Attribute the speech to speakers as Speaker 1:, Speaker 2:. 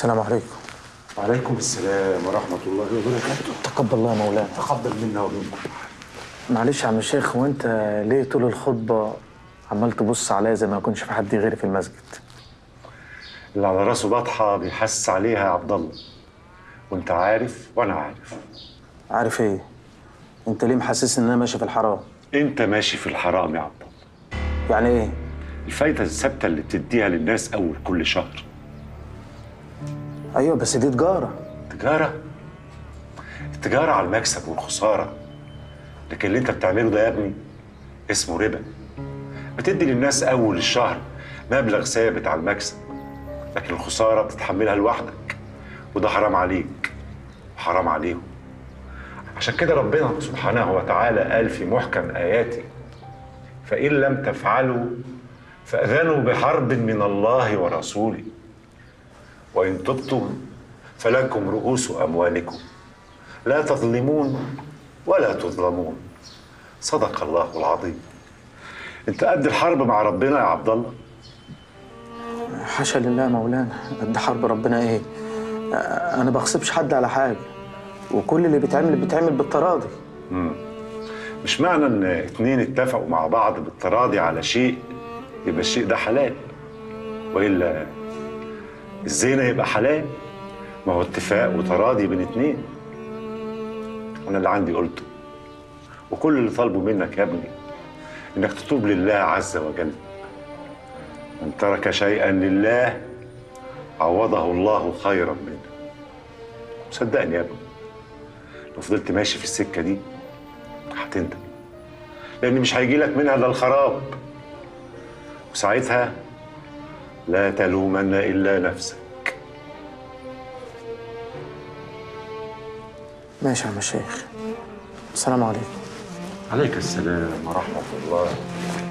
Speaker 1: السلام عليكم
Speaker 2: وعليكم السلام ورحمة الله وبركاته
Speaker 1: تقبل الله يا مولانا
Speaker 2: تقبل منا ومنكم
Speaker 1: معلش يا عم الشيخ هو انت ليه طول الخطبه عمال تبص عليا زي ما يكونش في حد غيري في المسجد
Speaker 2: اللي على راسه بطحة بيحس عليها يا عبد الله وانت عارف وانا عارف
Speaker 1: عارف ايه انت ليه محسسني ان انا ماشي في الحرام
Speaker 2: انت ماشي في الحرام يا عبد الله
Speaker 1: يعني ايه
Speaker 2: الفايدة الثابتة اللي بتديها للناس أول كل شهر
Speaker 1: ايوه بس دي تجاره
Speaker 2: تجارة التجارة على المكسب والخسارة لكن اللي انت بتعمله ده يا ابني اسمه ربا بتدي للناس أول الشهر مبلغ ثابت على المكسب لكن الخسارة بتتحملها لوحدك وده حرام عليك وحرام عليهم عشان كده ربنا سبحانه وتعالى قال في محكم آياته فإن لم تفعلوا فأذنوا بحرب من الله ورسوله وإن تبتم فلكم رؤوس أموالكم لا تظلمون ولا تظلمون صدق الله العظيم انت قد الحرب مع ربنا يا عبد الله
Speaker 1: حاشا لله يا مولانا قد حرب ربنا ايه انا بغصبش حد على حاجه وكل اللي بيتعمل بيتعمل بالتراضي
Speaker 2: مش معنى ان اتنين اتفقوا مع بعض بالتراضي على شيء يبقى الشيء ده حلال والا الزنا يبقى حلال ما هو اتفاق وتراضي بين اتنين انا اللي عندي قلته وكل اللي طالبه منك يا ابني انك تتوب لله عز وجل من ترك شيئا لله عوضه الله خيرا منه صدقني يا ابني لو فضلت ماشي في السكه دي هتندم لان مش هيجي لك منها الا الخراب وساعتها لا تلومن الا نفسك
Speaker 1: ماشي يا عم الشيخ السلام عليكم
Speaker 2: عليك السلام ورحمه الله